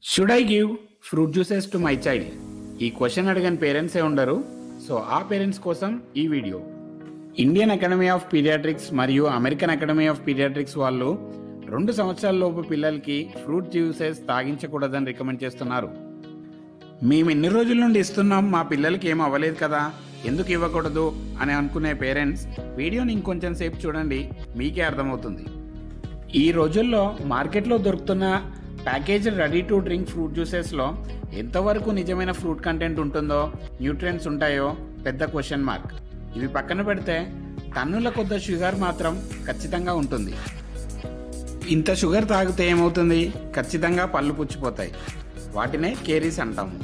should I give fruit juices to my child ఈ question అడగని పేరెంట్సే ఉండరు సో ఆ పేరెంట్స్ కోసం ఈ video Indian academy of paediatrics మరియు అమెరికన్ అకాడమీ ఆఫ్ పీడియాట్రిక్స్ వాళ్ళు రెండు సంవత్సరాల లోపు పిల్లలకి ఫ్రూట్ జ్యూసెస్ తాగించకూడదని రికమెండ్ చేస్తున్నారు మేము ఎన్ని రోజుల నుండి ఇస్తున్నాం మా పిల్లలకి ఏం అవ్వలేదు కదా ఎందుకు ఇవ్వకూడదు అని అనుకునే పేరెంట్స్ వీడియోని ఇంకొంచెం సేపు చూడండి మీకే అర్థమవుతుంది ఈ రోజుల్లో మార్కెట్లో దొరుకుతున్న package ready to drink fruit జ్యూసెస్లో ఎంతవరకు నిజమైన ఫ్రూట్ కంటెంట్ ఉంటుందో న్యూట్రియంట్స్ ఉంటాయో పెద్ద క్వశ్చన్ మార్క్ ఇవి పక్కన పెడితే టన్నుల కొద్ద షుగర్ మాత్రం ఖచ్చితంగా ఉంటుంది ఇంత షుగర్ తాగితే ఏమవుతుంది ఖచ్చితంగా పళ్ళు పుచ్చిపోతాయి వాటినే కేరీస్ అంటాము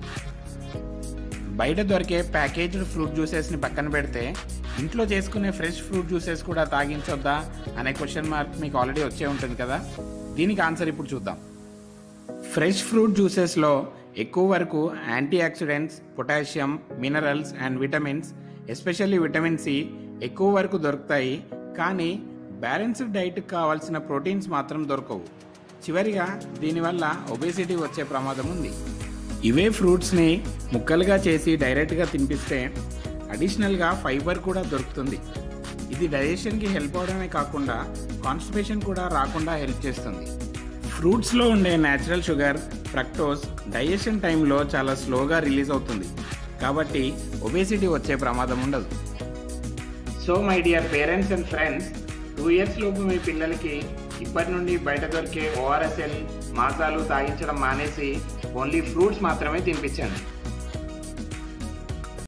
బయట దొరికే ప్యాకేజ్డ్ ఫ్రూట్ జ్యూసెస్ని పక్కన పెడితే ఇంట్లో చేసుకునే ఫ్రెష్ ఫ్రూట్ జ్యూసెస్ కూడా తాగించొద్దా అనే క్వశ్చన్ మార్క్ మీకు ఆల్రెడీ వచ్చే ఉంటుంది కదా దీనికి ఆన్సర్ ఇప్పుడు చూద్దాం ఫ్రెష్ ఫ్రూట్ జ్యూసెస్లో ఎక్కువ వరకు antioxidants potassium minerals and vitamins especially vitamin C ఎక్కువ వరకు దొరుకుతాయి కానీ బ్యాలెన్స్డ్ డైట్కి కావాల్సిన ప్రోటీన్స్ మాత్రం దొరకవు చివరిగా దీనివల్ల ఒబేసిటీ వచ్చే ప్రమాదం ఉంది ఇవే ఫ్రూట్స్ని ముక్కలుగా చేసి డైరెక్ట్గా తినిపిస్తే అడిషనల్గా ఫైబర్ కూడా దొరుకుతుంది ఇది డైజెషన్కి హెల్ప్ అవడమే కాకుండా కాన్స్టిపేషన్ కూడా రాకుండా హెల్ప్ చేస్తుంది ఫ్రూట్స్లో ఉండే న్యాచురల్ షుగర్ ఫ్రక్టోస్ డైజెషన్ టైంలో చాలా స్లోగా రిలీజ్ అవుతుంది కాబట్టి ఒబేసిటీ వచ్చే ప్రమాదం ఉండదు so my dear parents and friends two years లోపు మీ పిల్లలకి ఇప్పటి నుండి బయట దొరికే ఓఆర్ఎస్ఎల్ మాసాలు తాగించడం మానేసి ఓన్లీ ఫ్రూట్స్ మాత్రమే తినిపించండి